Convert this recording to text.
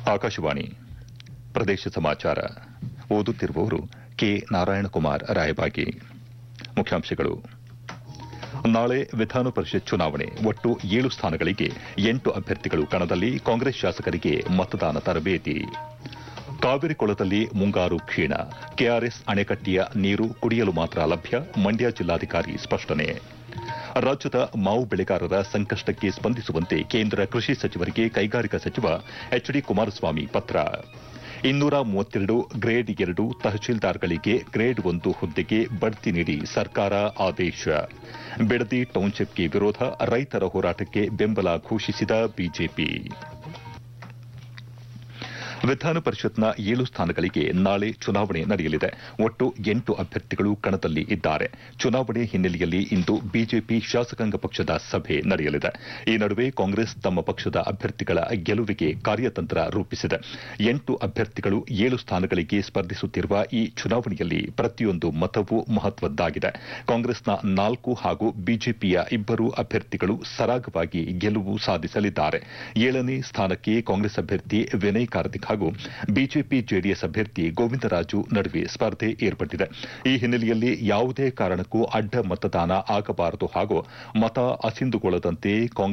ಆಕಾಶವಾಣಿ ಪ್ರದೇಶ ಸಮಾಚಾರ ಓದುತ್ತಿರುವವರು ಕೆ ನಾರಾಯಣಕುಮಾರ್ ರಾಯಬಾಗಿ ಮುಖ್ಯಾಂಶಗಳು ನಾಳೆ ವಿಧಾನ ಪರಿಷತ್ ಚುನಾವಣೆ ಒಟ್ಟು ಏಳು ಸ್ಥಾನಗಳಿಗೆ ಎಂಟು ಅಭ್ಯರ್ಥಿಗಳು ಕಣದಲ್ಲಿ ಕಾಂಗ್ರೆಸ್ ಶಾಸಕರಿಗೆ ಮತದಾನ ತರಬೇತಿ ಕಾವಿರಿ ಕೊಳದಲ್ಲಿ ಮುಂಗಾರು ಕ್ಷೀಣ ಕೆಆರ್ಎಸ್ ಅಣೆಕಟ್ಟೆಯ ನೀರು ಕುಡಿಯಲು ಮಾತ್ರ ಲಭ್ಯ ಮಂಡ್ಯ ಜಿಲ್ಲಾಧಿಕಾರಿ ಸ್ಪಷ್ಟನೆ ರಾಜ್ಯದ ಮಾವು ಬೆಳೆಗಾರರ ಸಂಕಷ್ಟಕ್ಕೆ ಸ್ಪಂದಿಸುವಂತೆ ಕೇಂದ್ರ ಕೃಷಿ ಸಚಿವರಿಗೆ ಕೈಗಾರಿಕಾ ಸಚಿವ ಎಚ್ ಡಿ ಕುಮಾರಸ್ವಾಮಿ ಪತ್ರ ಇನ್ನೂರ ಮೂವತ್ತೆರಡು ಗ್ರೇಡ್ ಎರಡು ತಹಶೀಲ್ದಾರ್ಗಳಿಗೆ ಗ್ರೇಡ್ ಒಂದು ಹುದ್ದೆಗೆ ಬಡ್ತಿ ನೀಡಿ ಸರ್ಕಾರ ಆದೇಶ ಬಿಡದಿ ಟೌನ್ಶಿಪ್ಗೆ ವಿರೋಧ ರೈತರ ಹೋರಾಟಕ್ಕೆ ಬೆಂಬಲ ಘೋಷಿಸಿದ ಬಿಜೆಪಿ ವಿಧಾನ ಪರಿಷತ್ನ ಏಳು ಸ್ಥಾನಗಳಿಗೆ ನಾಳೆ ಚುನಾವಣೆ ನಡೆಯಲಿದೆ ಒಟ್ಟು ಎಂಟು ಅಭ್ಯರ್ಥಿಗಳು ಕಣದಲ್ಲಿ ಇದ್ದಾರೆ ಚುನಾವಣೆ ಹಿನ್ನೆಲೆಯಲ್ಲಿ ಇಂದು ಬಿಜೆಪಿ ಶಾಸಕಾಂಗ ಪಕ್ಷದ ಸಭೆ ನಡೆಯಲಿದೆ ಈ ನಡುವೆ ಕಾಂಗ್ರೆಸ್ ತಮ್ಮ ಪಕ್ಷದ ಅಭ್ಯರ್ಥಿಗಳ ಗೆಲುವಿಗೆ ಕಾರ್ಯತಂತ್ರ ರೂಪಿಸಿದೆ ಎಂಟು ಅಭ್ಯರ್ಥಿಗಳು ಏಳು ಸ್ಥಾನಗಳಿಗೆ ಸ್ಪರ್ಧಿಸುತ್ತಿರುವ ಈ ಚುನಾವಣೆಯಲ್ಲಿ ಪ್ರತಿಯೊಂದು ಮತವೂ ಮಹತ್ವದ್ದಾಗಿದೆ ಕಾಂಗ್ರೆಸ್ನ ನಾಲ್ಕು ಹಾಗೂ ಬಿಜೆಪಿಯ ಇಬ್ಬರು ಅಭ್ಯರ್ಥಿಗಳು ಸರಾಗವಾಗಿ ಗೆಲುವು ಸಾಧಿಸಲಿದ್ದಾರೆ ಏಳನೇ ಸ್ಥಾನಕ್ಕೆ ಕಾಂಗ್ರೆಸ್ ಅಭ್ಯರ್ಥಿ ವಿನಯ್ ಕಾರ್ತಿಕ್ ಹಾಗೂ ಬಿಜೆಪಿ ಜೆಡಿಎಸ್ ಅಭ್ಯರ್ಥಿ ಗೋವಿಂದರಾಜು ನಡುವೆ ಸ್ಪರ್ಧೆ ಏರ್ಪಟ್ಟಿದೆ ಈ ಹಿನ್ನೆಲೆಯಲ್ಲಿ ಯಾವುದೇ ಕಾರಣಕ್ಕೂ ಅಡ್ಡ ಮತದಾನ ಆಗಬಾರದು ಹಾಗೂ ಮತ ಅಸಿಂದುಗೊಳ್ಳದಂತೆ ಕಾಂಗ್ರೆಸ್